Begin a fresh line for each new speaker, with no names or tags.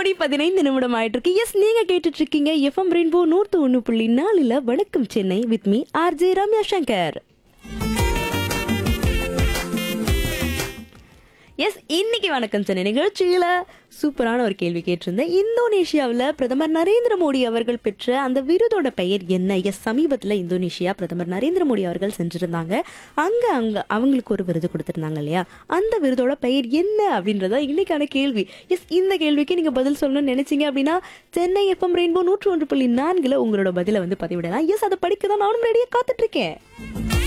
மணி பதினைந்து நிமிடம் ஆயிட்டு இருக்கு எஸ் நீங்க கேட்டுட்டு இருக்கீங்க எஃப்எம் ரெயின்போ நூற்று ஒன்று புள்ளி நாலுல வணக்கம் Chennai with me RJ Ramya Shankar S இன்னைக்கு வணக்கம் சென்னை நிகழ்ச்சியில சூப்பரான ஒரு கேள்வி கேட்டிருந்தேன் இந்தோனேஷியாவில் பிரதமர் நரேந்திர மோடி அவர்கள் பெற்ற அந்த விருதோட பெயர் என்ன எஸ் சமீபத்தில் இந்தோனேஷியா பிரதமர் நரேந்திர மோடி அவர்கள் செஞ்சிருந்தாங்க அங்க அங்க அவங்களுக்கு ஒரு விருது கொடுத்திருந்தாங்க இல்லையா அந்த விருதோட பெயர் என்ன அப்படின்றத இன்னைக்கான கேள்வி எஸ் இந்த கேள்விக்கு நீங்க பதில் சொல்லணும்னு நினைச்சீங்க அப்படின்னா சென்னை எஃப்எம் ரெயின்போ நூற்று ஒன்று புள்ளி நான்குல உங்களோட பதிலை வந்து பதிவிடலாம் எஸ் அதை படிக்க தான் நானும் ரெடியாக காத்துட்டு இருக்கேன்